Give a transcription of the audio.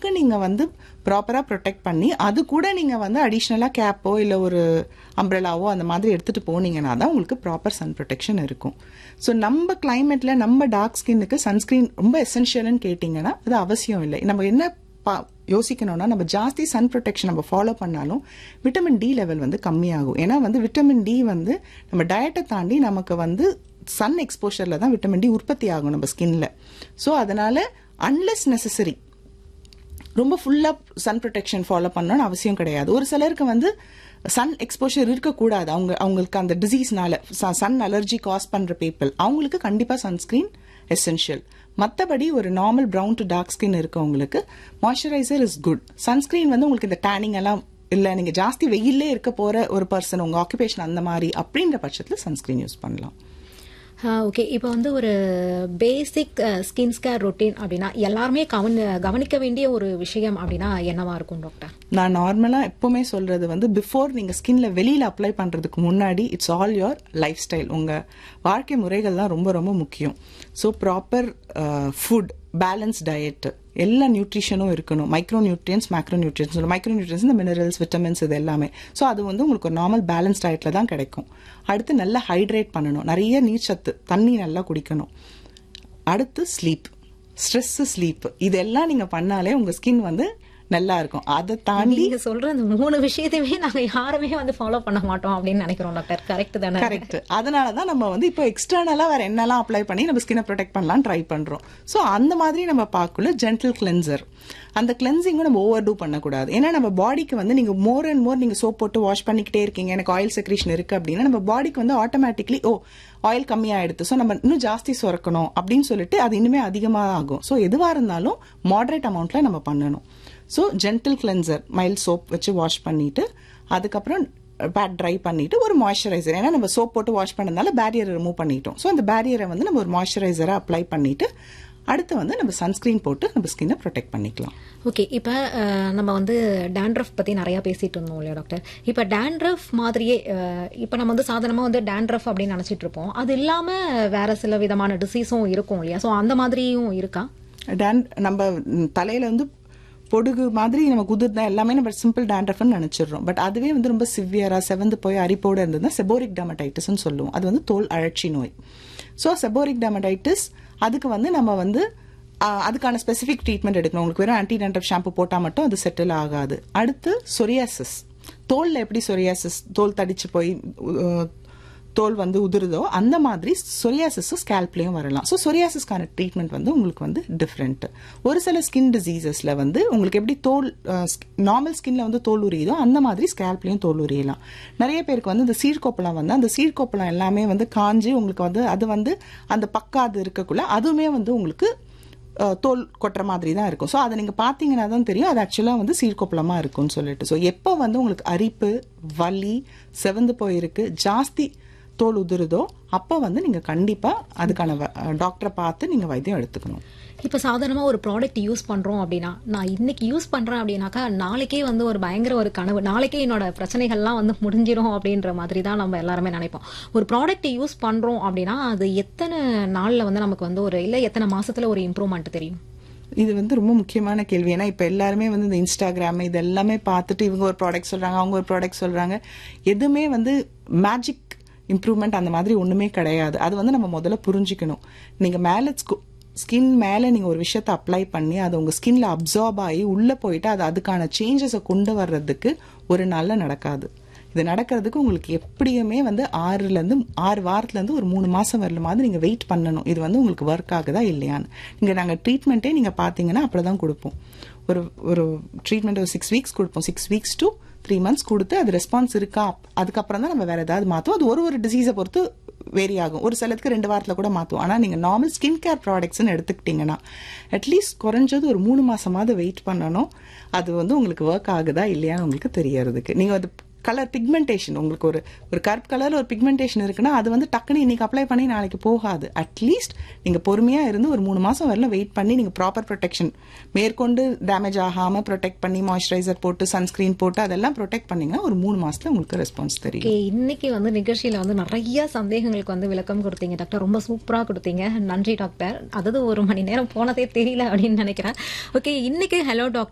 அளவுக்கு நீங்க வந்து ப்ராப்பரா ப்ரொடெக்ட் பண்ணி அது கூட நீங்க வந்து அடிஷ்னலா கேப்போ இல்ல ஒரு அம்ப்ரெலாவோ அந்த மாதிரி எடுத்துட்டு போனீங்கன்னா தான் உங்களுக்கு ப்ராப்பர் சன் ப்ரொடெக்ஷன் இருக்கும் ஸோ நம்ம கிளைமேட்ல நம்ம டார்க் ஸ்கின்னுக்கு சன்ஸ்கிரீன் ரொம்ப எசென்ஷியல்னு கேட்டிங்கன்னா அது அவசியம் இல்லை நம்ம என்ன பா- யோசிக்கணும்னா நம்ம ஜாஸ்தி சன் ப்ரொடெக்ஷன் நம்ம ஃபாலோ பண்ணாலும் விட்டமின் டி லெவல் வந்து கம்மியாகும் ஏன்னா வந்து விட்டமின் டி வந்து நம்ம டயட்டை தாண்டி நமக்கு வந்து சன் எக்ஸ்போஷர்ல தான் விட்டமின் டி உற்பத்தி ஆகும் நம்ம ஸ்கின்ல ஸோ அதனால அன்லெஸ் நெசசரி ரொம்ப ஃபுல்லா சன் ப்ரொடெக்ஷன் ஃபாலோ பண்ணணும்னு அவசியம் கிடையாது ஒரு சிலருக்கு வந்து சன் எக்ஸ்போஷர் இருக்கக்கூடாது அவங்க அவங்களுக்கு அந்த டிசீஸ்னால சன் அலர்ஜி காஸ் பண்ற பீப்பிள் அவங்களுக்கு கண்டிப்பா சன்ஸ்கிரீன் எசென்ஷியல் மற்றபடி ஒரு normal brown to dark skin இருக்கவங்களுக்கு மாய்ஸ்சரைசர் இஸ் குட் சன்ஸ்கிரீன் வந்து உங்களுக்கு இந்த டேனிங் எல்லாம் இல்ல நீங்க ஜாஸ்தி வெயிலே இருக்க போற ஒரு பர்சன் உங்க ஆக்குபேஷன் அந்த மாதிரி அப்படின்ற பட்சத்துல சன்ஸ்கிரீன் யூஸ் பண்ணலாம் ஓகே இப்போ வந்து ஒரு பேசிக் ஸ்கின் கேர் ரொட்டீன் அப்படின்னா எல்லாருமே கவனி கவனிக்க வேண்டிய ஒரு விஷயம் அப்படின்னா என்னவா இருக்கும் டாக்டர் நான் நார்மலா எப்பவுமே சொல்றது வந்து பிஃபோர் நீங்க ஸ்கின்ல வெளியில அப்ளை பண்றதுக்கு முன்னாடி it's all your life style உங்க வாழ்க்கை முறைகள் தான் ரொம்ப ரொம்ப முக்கியம் so proper food balance diet எல்லா நியூட்ரிஷனும் இருக்கணும் micro nutrients macro nutrients micro nutrients இந்த மினரல்ஸ் விட்டமின்ஸ் இது எல்லாமே ஸோ அது வந்து உங்களுக்கு ஒரு நார்மல் பேலன்ஸ் டயட்ல தான் கிடைக்கும் அடுத்து நல்லா ஹைட்ரேட் பண்ணணும் நிறைய நீர்ச்சத்து தண்ணி நல்லா குடிக்கணும் அடுத்து ஸ்லீப் ஸ்ட்ரெஸ் ஸ்லீப் இதெல்லாம் நீங்க பண்ணாலே உங்க ஸ்கின் வந்து நல்லா இருக்கும் அதை தாண்டி நீங்க சொல்ற அந்த மூணு விஷயத்தையுமே நாங்க யாருமே வந்து ஃபாலோ பண்ண மாட்டோம் அப்படின்னு நினைக்கிறோம் டாக்டர் கரெக்ட் தானே கரெக்ட் அதனால தான் நம்ம வந்து இப்போ எக்ஸ்டர்னலா வேற என்னெல்லாம் அப்ளை பண்ணி நம்ம ஸ்கினை ப்ரொடெக்ட் பண்ணலாம் ட்ரை பண்றோம் ஸோ அந்த மாதிரி நம்ம பார்க்கல ஜென்டல் கிளென்சர் அந்த கிளென்சிங்கும் நம்ம ஓவர் டூ பண்ணக்கூடாது ஏன்னா நம்ம பாடிக்கு வந்து நீங்க மோர் அண்ட் மோர் நீங்க சோப் போட்டு வாஷ் பண்ணிக்கிட்டே இருக்கீங்க எனக்கு ஆயில் செக்ரேஷன் இருக்கு அப்படின்னா நம்ம பாடிக்கு வந்து ஆட்டோமேட்டிக்லி ஓ ஆயில் கம்மியாயிடுது ஸோ நம்ம இன்னும் ஜாஸ்தி சுரக்கணும் அப்படின்னு சொல்லிட்டு அது இன்னுமே அதிகமாக ஆகும் ஸோ எதுவா இருந்தாலும் மாடரேட் அமௌண்ட்ல நம்ம பண்ணணும் so gentle cleanser mild soap வச்சு வாஷ் பண்ணிட்டு அதுக்கப்புறம் பேட் ட்ரை பண்ணிட்டு ஒரு மாய்ஸ்சரைசர் ஏன்னா நம்ம சோப் போட்டு வாஷ் பண்ணதுனால பேரியரை ரிமூவ் பண்ணிட்டோம் ஸோ அந்த பேரியரை வந்து நம்ம ஒரு மாய்ஸ்சரைசரை அப்ளை பண்ணிட்டு அடுத்து வந்து நம்ம சன்ஸ்கிரீன் போட்டு நம்ம ஸ்கின்னை ப்ரொடெக்ட் பண்ணிக்கலாம் ஓகே இப்போ நம்ம வந்து டேண்ட்ரஃப் பத்தி நிறைய பேசிட்டு இருந்தோம் இல்லையா டாக்டர் இப்போ டேண்ட்ரஃப் மாதிரியே அஹ், இப்போ நம்ம வந்து சாதாரணமா வந்து டேண்ட்ரஃப் அப்படின்னு நினைச்சிட்டு இருப்போம் அது இல்லாம வேற சில விதமான டிசீஸும் இருக்கும் இல்லையா ஸோ அந்த மாதிரியும் இருக்கா டேன் நம்ம ம், தலையில வந்து பொடுகு மாதிரி நமக்கு உதிர்தான் எல்லாமே நம்ம சிம்பிள் டேண்ட்ரஃப்னு நினைச்சிடுறோம் பட் அதுவே வந்து ரொம்ப சிவியரா செவந்து போய் அரிப்போட இருந்ததுன்னா செபோரிக் டெமடைட்டிஸ்னு சொல்லுவோம் அது வந்து தோல் அழற்சி நோய் ஸோ செபோரிக் டெமடைட்டிஸ் அதுக்கு வந்து நம்ம வந்து ஆ, அதுக்கான ஸ்பெசிஃபிக் ட்ரீட்மெண்ட் எடுக்கணும் உங்களுக்கு வெறும் ஆன்டி டேண்ட்ரஃப் ஷாம்பு போட்டால் மட்டும் அது செட்டில் ஆகாது அடுத்து சொரியாசிஸ் தோல்ல எப்படி சொரியாசிஸ் தோல் தடிச்சு போய் உ- தோல் வந்து உதிருதோ அந்த மாதிரி சொரியாசிஸ் ஸ்கேல்ப்லயும் வரலாம் ஸோ சொரியாசிஸ்க்கான ட்ரீட்மெண்ட் வந்து உங்களுக்கு வந்து டிஃப்ரெண்ட் ஒரு சில ஸ்கின் டிசீசஸ்ல வந்து உங்களுக்கு எப்படி தோல் நார்மல் ஸ்கின்ல வந்து தோல் உரியுதோ அந்த மாதிரி ஸ்கேல்ப்லயும் தோல் உரியலாம் நிறைய பேருக்கு வந்து இந்த சீர்கோப்பலம் வந்து அந்த சீர்கோப்பலம் எல்லாமே வந்து காஞ்சு உங்களுக்கு வந்து அது வந்து அந்த பக்காது இருக்கக்குள்ள அதுவுமே வந்து உங்களுக்கு அஹ், தோல் கொட்டுற மாதிரி தான் இருக்கும் ஸோ அதை நீங்கள் பார்த்தீங்கன்னா தான் தெரியும் அது ஆக்சுவலாக வந்து சீர்கோப்பலமாக இருக்கும்னு சொல்லிட்டு ஸோ எப்போ வந்து உங்களுக்கு அரிப்பு வலி செவந்து போயிருக்கு ஜாஸ்தி தோல் உதிருதோ அப்போ வந்து நீங்கள் கண்டிப்பாக அதுக்கான டாக்டரை பார்த்து நீங்கள் வைத்தியம் எடுத்துக்கணும் இப்போ சாதாரணமா ஒரு ப்ராடக்ட் யூஸ் பண்றோம் அப்படின்னா நான் இன்னைக்கு யூஸ் பண்றேன் அப்படின்னாக்கா நாளைக்கே வந்து ஒரு பயங்கர ஒரு கனவு நாளைக்கே என்னோட பிரச்சனைகள்லாம் வந்து முடிஞ்சிரும் அப்படின்ற மாதிரி தான் நம்ம எல்லாருமே நினைப்போம் ஒரு ப்ராடக்ட் யூஸ் பண்றோம் அப்படின்னா அது எத்தனை நாள்ல வந்து நமக்கு வந்து ஒரு இல்ல எத்தனை மாசத்துல ஒரு இம்ப்ரூவ்மெண்ட் தெரியும் இது வந்து ரொம்ப முக்கியமான கேள்வி ஏன்னா இப்போ எல்லாருமே வந்து இந்த இன்ஸ்டாகிராம் இது எல்லாமே பார்த்துட்டு இவங்க ஒரு ப்ராடக்ட் சொல்றாங்க அவங்க ஒரு ப்ராடக்ட் சொல்றாங்க எதுவுமே வந்து மேஜிக் இம்ப்ரூவ்மெண்ட் அந்த மாதிரி ஒண்ணுமே கிடையாது அது வந்து நம்ம முதல்ல புரிஞ்சுக்கணும் நீங்க மேல ஸ்கின் மேல நீங்க ஒரு விஷயத்த அப்ளை பண்ணி அது உங்க ஸ்கின்ல அப்சார்ப் ஆகி உள்ள போயிட்டு அது அதுக்கான சேஞ்சஸை கொண்டு வர்றதுக்கு ஒரு நாள்ல நடக்காது இது நடக்கிறதுக்கு உங்களுக்கு எப்படியுமே வந்து ஆறுல இருந்து ஆறு வாரத்துல இருந்து ஒரு மூணு மாசம் வரல மாதிரி நீங்க வெயிட் பண்ணணும் இது வந்து உங்களுக்கு ஒர்க் ஆகுதா இல்லையான்னு நீங்க நாங்க ட்ரீட்மெண்ட்டே நீங்க பாத்தீங்கன்னா அப்படிதான் கொடுப்போம் ஒரு ஒரு ட்ரீட்மெண்ட் ஒரு சிக்ஸ் வீக்ஸ் கொடுப்போம் six weeks to three months கொடுத்து அது ரெஸ்பான்ஸ் இருக்கா அதுக்கப்புறம் தான் நம்ம வேற ஏதாவது மாத்துவோம் அது ஒரு ஒரு டிசீஸை பொறுத்து வேரி ஆகும் ஒரு சிலத்துக்கு ரெண்டு வாரத்துல கூட மாத்துவோம் ஆனா நீங்க நார்மல் ஸ்கின் கேர் ப்ராடக்ட்ஸ்னு எடுத்துக்கிட்டீங்கன்னா அட்லீஸ்ட் குறைஞ்சது ஒரு மூணு மாசமாவது வெயிட் பண்ணணும் அது வந்து உங்களுக்கு ஒர்க் ஆகுதா இல்லையான்னு உங்களுக்கு தெரியறதுக்கு நீங்க அது கலர் பிக்மெண்டேஷன் உங்களுக்கு ஒரு ஒரு கருப்பு கலர்ல ஒரு பிக்மெண்டேஷன் இருக்குன்னா அது வந்து டக்குன்னு இன்னைக்கு அப்ளை பண்ணி நாளைக்கு போகாது அட்லீஸ்ட் நீங்க பொறுமையா இருந்து ஒரு மூணு மாசம் வரல வெயிட் பண்ணி நீங்க ப்ராப்பர் ப்ரொடெக்ஷன் மேற்கொண்டு டேமேஜ் ஆகாம ப்ரொடெக்ட் பண்ணி மாய்ஸ்சரைசர் போட்டு சன்ஸ்கிரீன் போட்டு அதெல்லாம் ப்ரொடெக்ட் பண்ணீங்கன்னா ஒரு மூணு மாசத்துல உங்களுக்கு ரெஸ்பான்ஸ் தெரியும் ஓகே இன்னைக்கு வந்து நிகழ்ச்சியில வந்து நிறைய சந்தேகங்களுக்கு வந்து விளக்கம் கொடுத்தீங்க டாக்டர் ரொம்ப சூப்பரா கொடுத்தீங்க நன்றி டாக்டர் அதாவது ஒரு மணி நேரம் போனதே தெரியல அப்படின்னு நினைக்கிறேன் ஓகே இன்னைக்கு ஹலோ டாக்டர்